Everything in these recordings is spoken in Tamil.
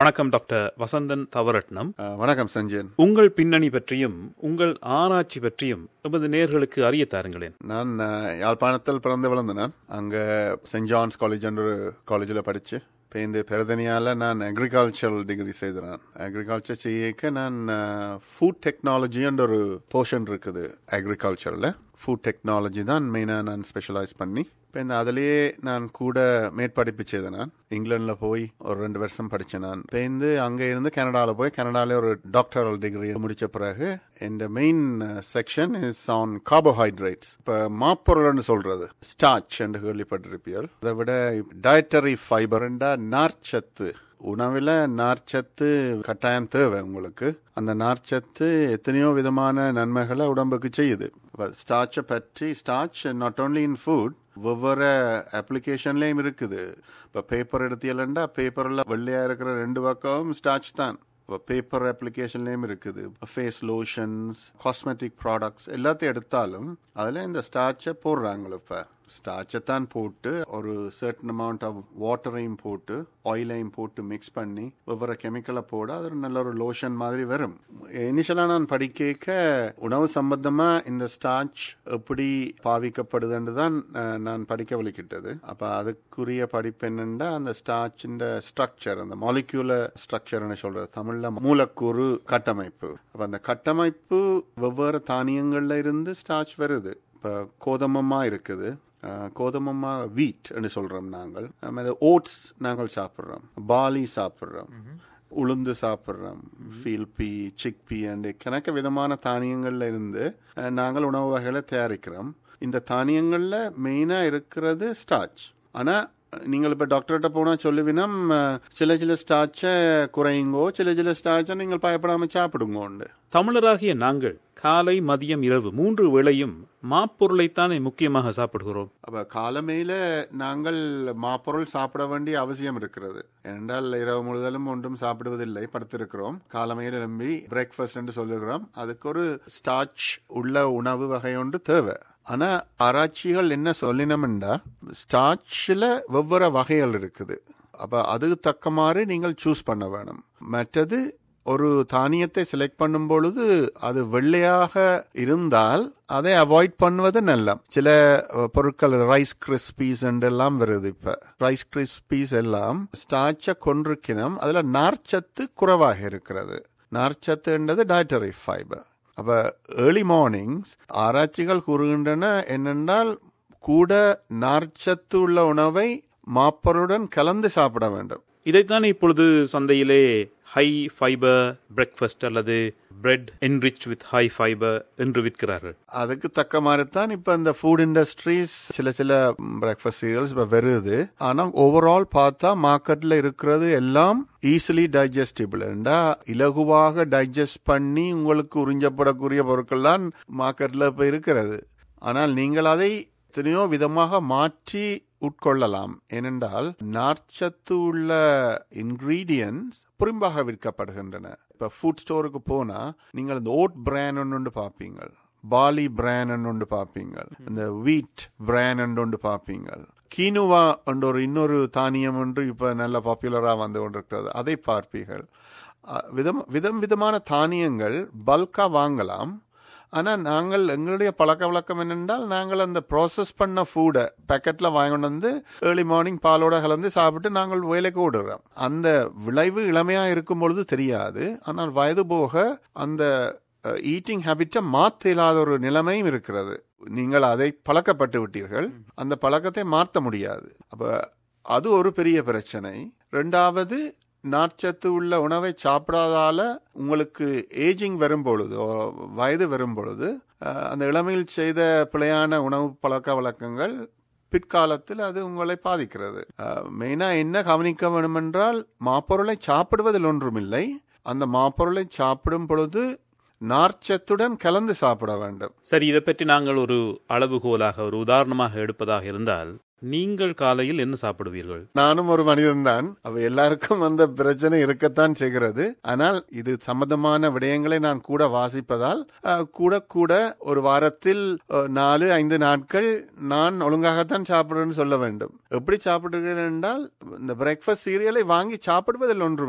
வணக்கம் டாக்டர் வசந்தன் தவரட்னம் அஹ், வணக்கம் சஞ்சயன் உங்கள் பின்னணி பற்றியும் உங்கள் ஆராய்ச்சி பற்றியும் எமது நேர்களுக்கு அறிய தாருங்களேன் நான் அஹ், யாழ்ப்பாணத்தில் பிறந்து வளர்ந்தேன் அங்கே சென்ட் ஜான்ஸ் காலேஜ் ஒரு காலேஜில் படித்து இப்போ இந்த பெருதனியால் நான் அக்ரிகல்ச்சரல் டிகிரி செய்தேன் அக்ரிகல்ச்சர் செய்யக்க நான் ஃபுட் டெக்னாலஜின்ற ஒரு போர்ஷன் இருக்குது அக்ரிகல்ச்சரில் ஃபுட் டெக்னாலஜி தான் மெயினாக நான் ஸ்பெஷலைஸ் பண்ணி இப்போ இந்த அதிலேயே நான் கூட மேற்படிப்பு செய்தேன் நான் இங்கிலாண்டில் போய் ஒரு ரெண்டு வருஷம் படித்தேன் நான் இப்போ இருந்து அங்கே இருந்து கனடாவில் போய் கனடாவில் ஒரு டாக்டரல் டிகிரி முடித்த பிறகு இந்த main section is on carbohydrates இப்போ மாப்பொருள்னு சொல்கிறது ஸ்டார்ச் என்று கேள்விப்பட்டிருப்பீர்கள் அதை விட டயட்டரி ஃபைபர்ண்டா நார்ச்சத்து உணவில் நார்ச்சத்து கட்டாயம் தேவை உங்களுக்கு அந்த நார்ச்சத்து எத்தனையோ விதமான நன்மைகளை உடம்புக்கு செய்யுது ஸ்டார்ச்சை பற்றி starch not only in food ஒவ்வொரு அப்ளிகேஷன்லேயும் இருக்குது இப்போ பேப்பர் எடுத்தீங்களா பேப்பரில் வெள்ளையாக இருக்கிற ரெண்டு பக்கமும் ஸ்டார்ச் தான் இப்போ பேப்பர் அப்ளிகேஷன்லேயும் இருக்குது ஃபேஸ் லோஷன்ஸ் காஸ்மெட்டிக் ப்ராடக்ட்ஸ் எல்லாத்தையும் எடுத்தாலும் அதில் இந்த ஸ்டார்ச்சை போடுறாங்களோ இப்போ ஸ்டார்ச்சை தான் போட்டு ஒரு சர்டன் அமௌண்ட் ஆஃப் வாட்டரையும் போட்டு ஆயிலையும் போட்டு மிக்ஸ் பண்ணி ஒவ்வொரு கெமிக்கலை போட அது ஒரு நல்ல ஒரு லோஷன் மாதிரி வரும் இனிஷியலாக நான் படிக்க உணவு சம்பந்தமாக இந்த ஸ்டார்ச் எப்படி பாவிக்கப்படுதுன்னு தான் அஹ், நான் படிக்க வலிக்கிட்டது அப்போ அதுக்குரிய படிப்பு என்னென்னா அந்த ஸ்டார்ச்சின் ஸ்ட்ரக்சர் அந்த மாலிக்யூலர் ஸ்ட்ரக்சர்னு சொல்கிறது தமிழில் மூலக்கூறு கட்டமைப்பு அப்போ அந்த கட்டமைப்பு வெவ்வேறு தானியங்கள்ல இருந்து ஸ்டார்ச் வருது இப்போ கோதமமாக இருக்குது அஹ், கோதுமமா வீட்னு சொல்கிறோம் நாங்கள் அதுமாதிரி ஓட்ஸ் நாங்கள் சாப்பிட்றோம் பாலி சாப்பிட்றோம் உளுந்து சாப்பிட்றோம் ஃபீல்பி சிக்பி அண்டு கணக்க விதமான தானியங்கள்ல இருந்து அஹ், நாங்கள் உணவு வகைகளை தயாரிக்கிறோம் இந்த தானியங்களில் மெயினாக இருக்கிறது ஸ்டார்ச் ஆனால் நீங்கள் இப்போ டாக்டர்கிட்ட போனால் சொல்லுவினம் அஹ், சில சில ஸ்டார்ச்சை குறையுங்கோ சில சில ஸ்டார்ச்சை நீங்கள் பயப்படாமல் சாப்பிடுங்கோண்டு தமிழராகிய நாங்கள் காலை மதியம் இரவு மூன்று வேளையும் மாப்பொருளைத்தானே முக்கியமாக சாப்பிடுகிறோம் அப்போ காலமையில் நாங்கள் மாப்பொருள் சாப்பிட வேண்டிய அவசியம் இருக்கிறது ஏனென்றால் இரவு முழுவதும் ஒன்றும் சாப்பிடுவதில்லை படுத்திருக்கிறோம் காலமையில் எழும்பி பிரேக்ஃபாஸ்ட் என்று சொல்லுகிறோம் அதுக்கு ஒரு ஸ்டார்ச் உள்ள உணவு வகை ஒன்று தேவை ஆனால் ஆராய்ச்சிகள் என்ன சொல்லினோம்டா ஸ்டார்ச்சில் வெவ்வேறு வகைகள் இருக்குது அப்போ அதுக்கு தக்க மாதிரி நீங்கள் சூஸ் பண்ண வேணும் மற்றது ஒரு தானியத்தை செலக்ட் பண்ணும் பொழுது அது வெள்ளையாக இருந்தால் அதை அவாய்ட் பண்ணுவது நல்ல சில அஹ், பொருட்கள் ரைஸ் கிறிஸ்பீஸ் எல்லாம் வருது இப்ப ரைஸ் கிறிஸ்பீஸ் எல்லாம் ஸ்டார்ச்சை கொண்டிருக்கணும் அதுல நார்ச்சத்து குறைவாக இருக்கிறது நார்ச்சத்துன்றது டயட்டரி ஃபைபர் அப்ப ஏர்லி மார்னிங்ஸ் ஆராய்ச்சிகள் கூறுகின்றன என்னென்றால் கூட நார்ச்சத்து உள்ள உணவை மாப்பருடன் கலந்து சாப்பிட வேண்டும் இதைத்தானே இப்பொழுது சந்தையிலே ஹை ஃபைபர் பிரேக்ஃபாஸ்ட் அல்லது bread enriched with high fibre என்று விற்கிறார்கள் அதுக்கு தக்க மாதிரி தான் இப்போ இந்த ஃபுட் இண்டஸ்ட்ரீஸ் சில சில பிரேக்ஃபாஸ்ட் சீரியல்ஸ் இப்போ வருது ஆனால் ஓவரால் பார்த்தா மார்க்கெட்டில் இருக்கிறது எல்லாம் ஈஸிலி டைஜஸ்டிபிள்ண்டா இலகுவாக டைஜஸ்ட் பண்ணி உங்களுக்கு உறிஞ்சப்படக்கூடிய பொருட்கள் தான் மார்க்கெட்டில் இப்போ இருக்கிறது ஆனால் நீங்கள் அதை எத்தனையோ விதமாக மாற்றி உட்கொள்ளலாம் ஏனென்றால் நார்ச்சத்து உள்ள இன்கிரீடியன்ஸ் புறம்பாக விற்கப்படுகின்றன இப்போ ஃபுட் ஸ்டோருக்கு போனால் நீங்கள் இந்த ஓட் பிராண்ட் ஒன்று பார்ப்பீங்க பாலி பிராண்ட் ஒன்று பார்ப்பீங்க இந்த வீட் பிராண்ட் ஒன்று பார்ப்பீங்க கீனுவா என்ற ஒரு இன்னொரு தானியம் ஒன்று இப்போ நல்ல பாப்புலராக வந்து கொண்டிருக்கிறது அதை பார்ப்பீர்கள் அஹ், விதம் விதம் விதமான தானியங்கள் பல்காக வாங்கலாம் ஆனால் நாங்கள் எங்களுடைய பழக்க வழக்கம் என்னென்றால் நாங்கள் அந்த ப்ராசஸ் பண்ண ஃபுடை பேக்கெட்டில் வாங்கிட்டு வந்து ஏர்லி மார்னிங் பாலோட கலந்து சாப்பிட்டு நாங்கள் வேலைக்கு ஓடுறோம் அந்த விளைவு இளமையாக இருக்கும் பொழுது தெரியாது ஆனால் வயது போக அந்த ஈட்டிங் ஹேபிட்டை மாற்ற இல்லாத ஒரு நிலைமையும் இருக்கிறது நீங்கள் அதை பழக்கப்பட்டு விட்டீர்கள் அந்த பழக்கத்தை மாற்ற முடியாது அப்போ அது ஒரு பெரிய பிரச்சனை ரெண்டாவது நார்ச்சத்து உள்ள உணவை சாப்பிடாதால உங்களுக்கு ஏஜிங் வரும் பொழுது ஓ, வயது வரும் பொழுது அஹ், அந்த இளமையில் செய்த பிழையான உணவு பழக்க வழக்கங்கள் பிற்காலத்தில் அது உங்களை பாதிக்கிறது மெயினாக என்ன கவனிக்க வேண்டுமென்றால் மாப்பொருளை சாப்பிடுவதில் ஒன்றுமில்லை அந்த மாப்பொருளை சாப்பிடும் பொழுது நார்ச்சத்துடன் கலந்து சாப்பிட வேண்டும் சரி இதை பற்றி நாங்கள் ஒரு அளவுகோலாக ஒரு உதாரணமாக எடுப்பதாக இருந்தால் நீங்கள் காலையில் என்ன சாப்பிடுவீர்கள் நானும் ஒரு மனிதன் தான் அவ எல்லாருக்கும் அந்த பிரச்சனை இருக்கத்தான் செய்கிறது ஆனால் இது சம்பந்தமான விடயங்களை நான் கூட வாசிப்பதால் அஹ், கூட கூட ஒரு வாரத்தில் அஹ், நாலு ஐந்து நாட்கள் நான் ஒழுங்காகத்தான் சாப்பிடுவேன்னு சொல்ல வேண்டும் எப்படி சாப்பிடுகிறேன் என்றால் இந்த பிரேக்ஃபாஸ்ட் சீரியலை வாங்கி சாப்பிடுவதில் ஒன்றுமில்லை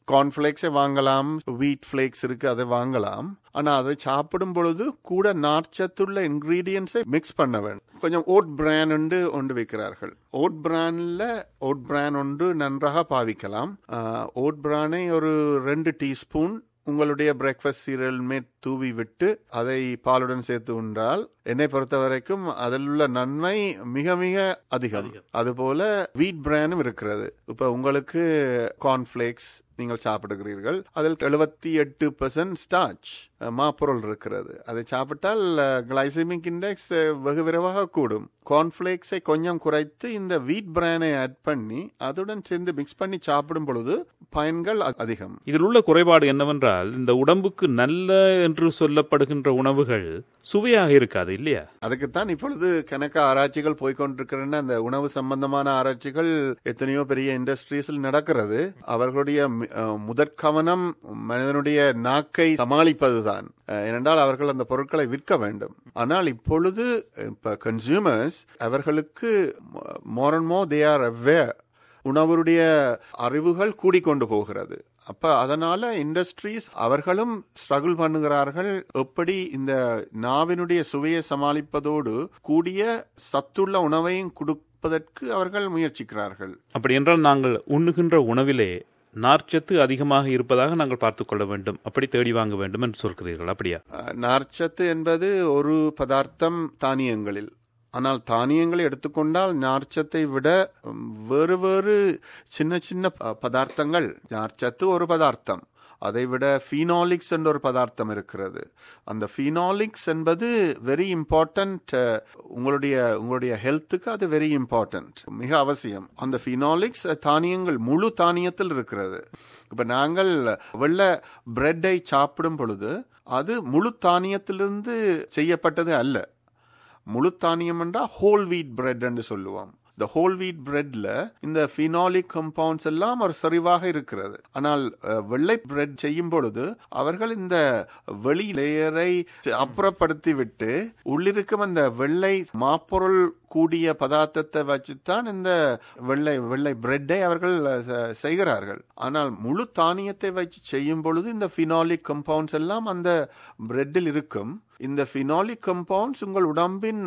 கார்ன்ஃபிளேக்ஸை வாங்கலாம் வீட் ஃபிளேக்ஸ் இருக்கு அதை வாங்கலாம் ஆனா அதை சாப்பிடும் பொழுது கூட நார்ச்சத்துள்ள இன்கிரீடியன்ஸை மிக்ஸ் பண்ண வேண்டும் கொஞ்சம் ஓட் பிரான் ஒன்று ஒன்று வைக்கிறார்கள் ஓட் பிரான்ல ஓட் பிரான் ஒன்று நன்றாக பாவிக்கலாம் ஓட் பிரானை ஒரு ரெண்டு டீஸ்பூன் உங்களுடைய பிரேக்ஃபாஸ்ட் சீரியல் மேல் தூவி விட்டு அதை பாலுடன் சேர்த்து உண்டால் என்னை பொறுத்த வரைக்கும் அதில் உள்ள நன்மை மிக மிக அதிகம் அதுபோல வீட் பிரானும் இருக்கிறது இப்ப உங்களுக்கு கார்ன்ஃபிளேக்ஸ் நீங்கள் சாப்பிடுகிறீர்கள் அதில் எழுபத்தி எட்டு பெர்சன்ட் ஸ்டார்ச் மாப்பொருள் இருக்கிறது அதை சாப்பிட்டால் கிளைசமிக் இண்டெக்ஸ் வெகு விரைவாக கூடும் கார்ன்ஃபிளேக்ஸை கொஞ்சம் குறைத்து இந்த வீட் பிரானை ஆட் பண்ணி அதுடன் சேர்ந்து மிக்ஸ் பண்ணி சாப்பிடும் பொழுது பயன்கள் அதிகம் இதில் உள்ள குறைபாடு என்னவென்றால் இந்த உடம்புக்கு நல்ல என்று சொல்லப்படுகின்ற உணவுகள் சுவையாக இருக்காது இல்லையா அதுக்குத்தான் இப்பொழுது கணக்க ஆராய்ச்சிகள் போய்கொண்டிருக்கின்றன அந்த உணவு சம்பந்தமான ஆராய்ச்சிகள் எத்தனையோ பெரிய இண்டஸ்ட்ரீஸில் நடக்கிறது அவர்களுடைய முதற்கவனம் மனிதனுடைய நாக்கை சமாளிப்பதுதான் ஏனென்றால் அவர்கள் அந்த பொருட்களை விற்க வேண்டும் ஆனால் இப்பொழுது இப்ப கன்சியூமர்ஸ் அவர்களுக்கு மோர் அண்ட் மோ தே ஆர் அவேர் உணவருடைய அறிவுகள் கூடிக்கொண்டு போகிறது அப்ப அதனால இண்டஸ்ட்ரீஸ் அவர்களும் ஸ்ட்ரகிள் பண்ணுகிறார்கள் எப்படி இந்த நாவினுடைய சுவையை சமாளிப்பதோடு கூடிய சத்துள்ள உணவையும் கொடுப்பதற்கு அவர்கள் முயற்சிக்கிறார்கள் அப்படி என்றால் நாங்கள் உண்ணுகின்ற உணவிலே நார்ச்சத்து அதிகமாக இருப்பதாக நாங்கள் பார்த்துக் கொள்ள வேண்டும் அப்படி தேடி வாங்க வேண்டும் என்று சொல்கிறீர்கள் அப்படியா நார்ச்சத்து என்பது ஒரு பதார்த்தம் தானியங்களில் ஆனால் தானியங்களை எடுத்துக்கொண்டால் நார்ச்சத்தை விட வேறு வேறு சின்ன சின்ன பதார்த்தங்கள் நார்ச்சத்து ஒரு பதார்த்தம் அதை விட ஃபீனாலிக்ஸ் என்ற ஒரு பதார்த்தம் இருக்கிறது அந்த ஃபீனாலிக்ஸ் என்பது வெரி இம்பார்ட்டன்ட் உங்களுடைய உங்களுடைய ஹெல்த்துக்கு அது வெரி இம்பார்ட்டன்ட் மிக அவசியம் அந்த ஃபீனாலிக்ஸ் தானியங்கள் முழு தானியத்தில் இருக்கிறது இப்ப நாங்கள் வெள்ள பிரெட்டை சாப்பிடும் பொழுது அது முழு தானியத்திலிருந்து செய்யப்பட்டது அல்ல முழு தானியம் என்றால் ஹோல் வீட் பிரெட் என்று சொல்லுவோம் இந்த ஹோல் வீட் பிரெட்ல இந்த ஃபினாலிக் கம்பவுண்ட்ஸ் எல்லாம் ஒரு சரிவாக இருக்கிறது ஆனால் வெள்ளை பிரெட் செய்யும் பொழுது அவர்கள் இந்த வெளி லேயரை அப்புறப்படுத்தி விட்டு உள்ளிருக்கும் அந்த வெள்ளை மாப்பொருள் கூடிய பதார்த்தத்தை வச்சுத்தான் இந்த வெள்ளை வெள்ளை பிரெட்டை அவர்கள் செய்கிறார்கள் ஆனால் முழு தானியத்தை வச்சு செய்யும் பொழுது இந்த ஃபினாலிக் கம்பவுண்ட்ஸ் எல்லாம் அந்த பிரெட்டில் இருக்கும் இந்த ஃபினாலிக் கம்பவுண்ட்ஸ் உங்கள் உடம்பின்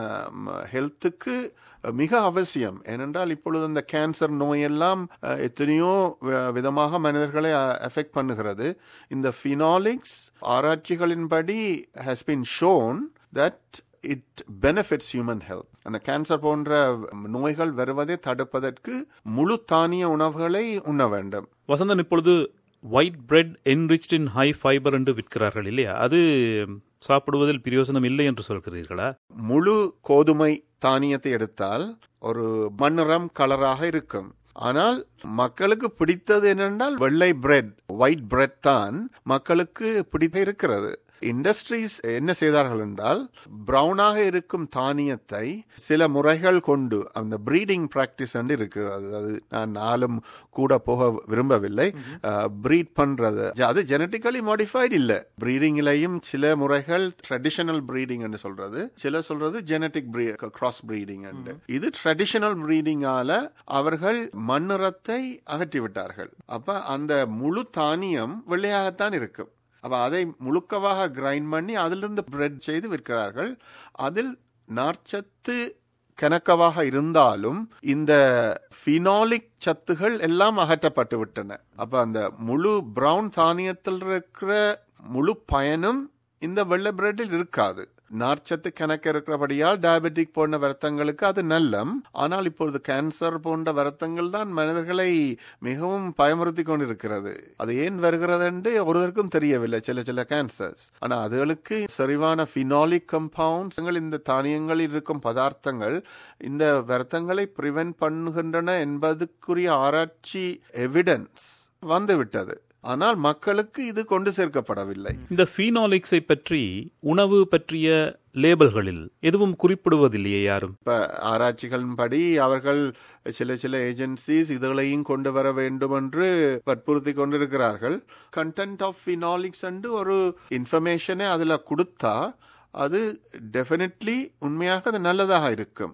ஹெல்த்துக்கு மிக அவசியம் ஏனென்றால் இப்பொழுது இந்த கேன்சர் நோயெல்லாம் எத்தனையோ விதமாக மனிதர்களை எஃபெக்ட் பண்ணுகிறது இந்த ஃபினாலிக்ஸ் ஆராய்ச்சிகளின்படி has been shown that it benefits human health அந்த கேன்சர் போன்ற நோய்கள் வருவதை தடுப்பதற்கு முழு தானிய உணவுகளை உண்ண வேண்டும் வசந்தன் இப்பொழுது white bread enriched in high fibre என்று விற்கிறார்கள் இல்லையா அது சாப்பிடுவதில் பிரயோசனம் இல்லை என்று சொல்கிறீர்களா முழு கோதுமை தானியத்தை எடுத்தால் ஒரு மண்ணிறம் கலராக இருக்கும் ஆனால் மக்களுக்கு பிடித்தது என்னென்றால் வெள்ளை பிரெட் ஒயிட் பிரெட் தான் மக்களுக்கு பிடித்த இருக்கிறது இண்டஸ்ட்ரீஸ் என்ன செய்தார்கள் என்றால் பிரவுனாக இருக்கும் தானியத்தை சில முறைகள் கொண்டு அந்த பிரீடிங் பிராக்டிஸ் என்று இருக்கு அது நான் நாளும் கூட போக விரும்பவில்லை பிரீட் பண்றது அது ஜெனட்டிக்கலி மாடிஃபைடு இல்ல பிரீடிங்லயும் சில முறைகள் ட்ரெடிஷனல் பிரீடிங் என்று சொல்றது சில சொல்றது ஜெனட்டிக் கிராஸ் பிரீடிங் இது ட்ரெடிஷனல் பிரீடிங்கால அவர்கள் மண்ணிறத்தை அகற்றி விட்டார்கள் அப்ப அந்த முழு தானியம் வெள்ளையாகத்தான் இருக்கும் அப்ப அதை முழுக்கவாக கிரைண்ட் பண்ணி அதிலிருந்து பிரெட் செய்து விற்கிறார்கள் அதில் நார்ச்சத்து கணக்கவாக இருந்தாலும் இந்த ஃபினாலிக் சத்துகள் எல்லாம் அகற்றப்பட்டு விட்டன அப்ப அந்த முழு பிரவுன் தானியத்தில் இருக்கிற முழு பயனும் இந்த வெள்ளை பிரெட்டில் இருக்காது நார்ச்சத்து கணக்கு இருக்கிறபடியால் டயபெட்டிக் போன்ற வருத்தங்களுக்கு அது நல்லம் ஆனால் இப்பொழுது கேன்சர் போன்ற வருத்தங்கள் தான் மனிதர்களை மிகவும் பயமுறுத்தி கொண்டிருக்கிறது அது ஏன் வருகிறது என்று ஒருவருக்கும் தெரியவில்லை சில சில கேன்சர்ஸ் ஆனா அதுகளுக்கு சரிவான ஃபினாலிக் கம்பவுண்ட்ஸ் இந்த தானியங்களில் இருக்கும் பதார்த்தங்கள் இந்த வருத்தங்களை பிரிவென்ட் பண்ணுகின்றன என்பதுக்குரிய ஆராய்ச்சி எவிடன்ஸ் வந்துவிட்டது ஆனால் மக்களுக்கு இது கொண்டு சேர்க்கப்படவில்லை இந்த ஃபீனாலிக்ஸை பற்றி உணவு பற்றிய லேபிள்களில் எதுவும் குறிப்பிடுவதில்லையே யாரும் இப்ப ஆராய்ச்சிகளின்படி அவர்கள் சில சில ஏஜென்சிஸ் இதுகளையும் கொண்டு வர வேண்டும் என்று வற்புறுத்தி கொண்டிருக்கிறார்கள் கண்டென்ட் ஆஃப் ஃபினாலிக்ஸ் என்று ஒரு இன்ஃபர்மேஷனை அதுல கொடுத்தா அது டெஃபினெட்லி உண்மையாக அது நல்லதாக இருக்கும்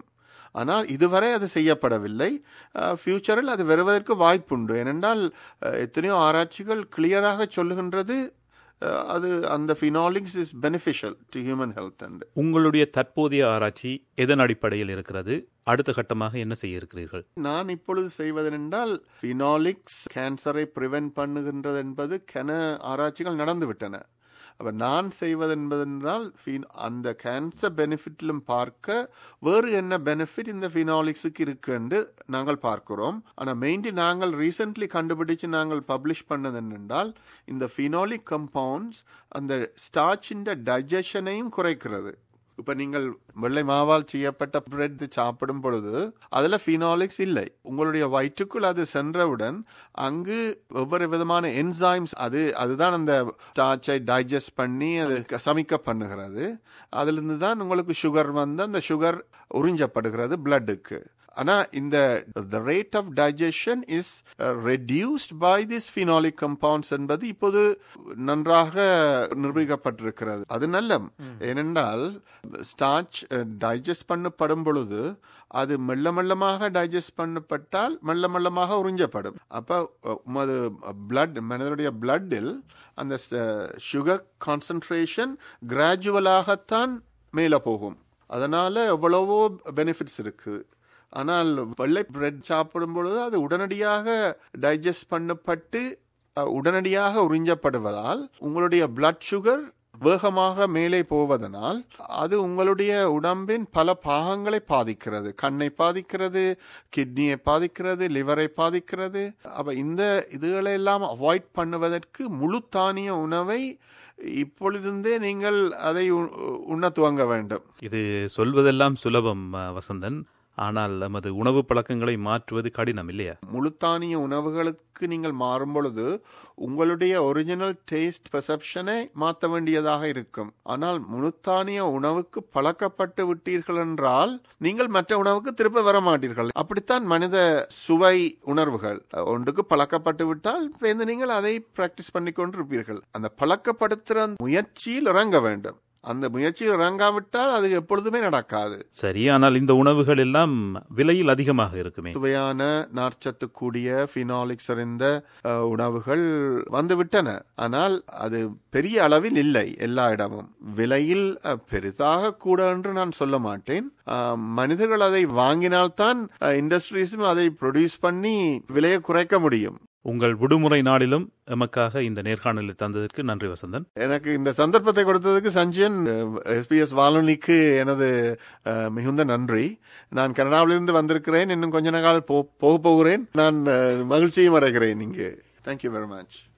ஆனால் இதுவரை அது செய்யப்படவில்லை ஃபியூச்சரில் அது வருவதற்கு வாய்ப்புண்டு ஏனென்றால் அஹ், எத்தனையோ ஆராய்ச்சிகள் கிளியராக சொல்லுகின்றது அஹ், அது அந்த phenolics is beneficial to human health and உங்களுடைய தற்போதைய ஆராய்ச்சி எதன் அடிப்படையில் இருக்கிறது அடுத்த கட்டமாக என்ன செய்ய இருக்கிறீர்கள் நான் இப்பொழுது செய்வதென்றால் ஃபினாலிக்ஸ் கேன்சரை ப்ரிவென்ட் பண்ணுகின்றது என்பது கென ஆராய்ச்சிகள் நடந்துவிட்டன அப்ப நான் செய்வது என்பதென்றால் phen- அந்த கேன்சர் பெனிஃபிட்டிலும் பார்க்க வேறு என்ன பெனிஃபிட் இந்த ஃபினாலிக்ஸுக்கு இருக்கு என்று நாங்கள் பார்க்கிறோம் ஆனால் மெயின்லி நாங்கள் ரீசெண்ட்லி கண்டுபிடிச்சு நாங்கள் பப்ளிஷ் பண்ணது என்னென்றால் இந்த ஃபினாலிக் கம்பவுண்ட்ஸ் அந்த ஸ்டார்ச்சின் டைஜஷனையும் குறைக்கிறது இப்ப நீங்கள் வெள்ளை மாவால் செய்யப்பட்ட பிரெட் சாப்பிடும் பொழுது அதுல ஃபினாலிக்ஸ் இல்லை உங்களுடைய வயிற்றுக்குள் அது சென்றவுடன் அங்கு ஒவ்வொரு விதமான என்சைம்ஸ் அது அதுதான் அந்த ஸ்டார்ச்சை டைஜஸ்ட் பண்ணி அது க- சமிக்க பண்ணுகிறது அதிலிருந்து தான் உங்களுக்கு சுகர் வந்து அந்த சுகர் உறிஞ்சப்படுகிறது பிளட்டுக்கு ஆனா இந்த the rate of digestion is uh, reduced by this phenolic compounds என்பது இப்போது நன்றாக நிரூபிக்கப்பட்டிருக்கிறது அது நல்ல ஏனென்றால் ஸ்டார்ச் டைஜஸ்ட் பண்ணப்படும் பொழுது அது மெல்ல மெல்லமாக டைஜஸ்ட் பண்ணப்பட்டால் மெல்ல மெல்லமாக உறிஞ்சப்படும் அப்ப அஹ், உமது பிளட் மனிதனுடைய பிளட்டில் அந்த சுகர் கான்சன்ட்ரேஷன் கிராஜுவலாகத்தான் மேலே போகும் அதனால எவ்வளவோ பெனிஃபிட்ஸ் இருக்கு ஆனால் வெள்ளை பிரெட் சாப்பிடும் பொழுது அது உடனடியாக டைஜஸ்ட் பண்ணப்பட்டு அஹ், உடனடியாக உறிஞ்சப்படுவதால் உங்களுடைய பிளட் சுகர் வேகமாக மேலே போவதனால் அது உங்களுடைய உடம்பின் பல பாகங்களை பாதிக்கிறது கண்ணை பாதிக்கிறது கிட்னியை பாதிக்கிறது லிவரை பாதிக்கிறது அப்ப இந்த இதுகளை எல்லாம் அவாய்ட் பண்ணுவதற்கு முழு தானிய உணவை இப்பொழுதிருந்தே நீங்கள் அதை உ- உண்ண துவங்க வேண்டும் இது சொல்வதெல்லாம் சுலபம் அ, வசந்தன் ஆனால் நமது உணவு பழக்கங்களை மாற்றுவது கடினம் இல்லையா முழுத்தானிய உணவுகளுக்கு நீங்கள் மாறும் பொழுது உங்களுடைய ஒரிஜினல் டேஸ்ட் பெர்செப்ஷனை மாற்ற வேண்டியதாக இருக்கும் ஆனால் முழுத்தானிய உணவுக்கு பழக்கப்பட்டு விட்டீர்கள் என்றால் நீங்கள் மற்ற உணவுக்கு திரும்ப வர மாட்டீர்கள் அப்படித்தான் மனித சுவை உணர்வுகள் ஒன்றுக்கு பழக்கப்பட்டு விட்டால் பேருந்து நீங்கள் அதை பிராக்டிஸ் பண்ணி கொண்டிருப்பீர்கள் அந்த பழக்கப்படுத்துகிற முயற்சியில் இறங்க வேண்டும் அந்த முயற்சியில் இறங்காவிட்டால் அது எப்பொழுதுமே நடக்காது சரி ஆனால் இந்த உணவுகள் எல்லாம் விலையில் அதிகமாக இருக்குமே சுவையான நார்ச்சத்து கூடிய ஃபினாலிக்ஸ் நிறைந்த அஹ், உணவுகள் வந்துவிட்டன ஆனால் அது பெரிய அளவில் இல்லை எல்லா இடமும் விலையில் அஹ், பெரிதாக கூட என்று நான் சொல்ல மாட்டேன் அஹ், மனிதர்கள் அதை வாங்கினால்தான் இண்டஸ்ட்ரீஸும் அதை ப்ரொடியூஸ் பண்ணி விலையை குறைக்க முடியும் உங்கள் விடுமுறை நாளிலும் எமக்காக இந்த நேர்காணலை தந்ததற்கு நன்றி வசந்தன் எனக்கு இந்த சந்தர்ப்பத்தை கொடுத்ததுக்கு சஞ்சயன் எஸ்பிஎஸ் வானொலிக்கு எனது அஹ், மிகுந்த நன்றி நான் கனடாவிலிருந்து வந்திருக்கிறேன் இன்னும் கொஞ்ச நாள் போ போக போகிறேன் நான் அஹ், மகிழ்ச்சியும் அடைகிறேன் இங்கே தேங்க்யூ வெரி மச்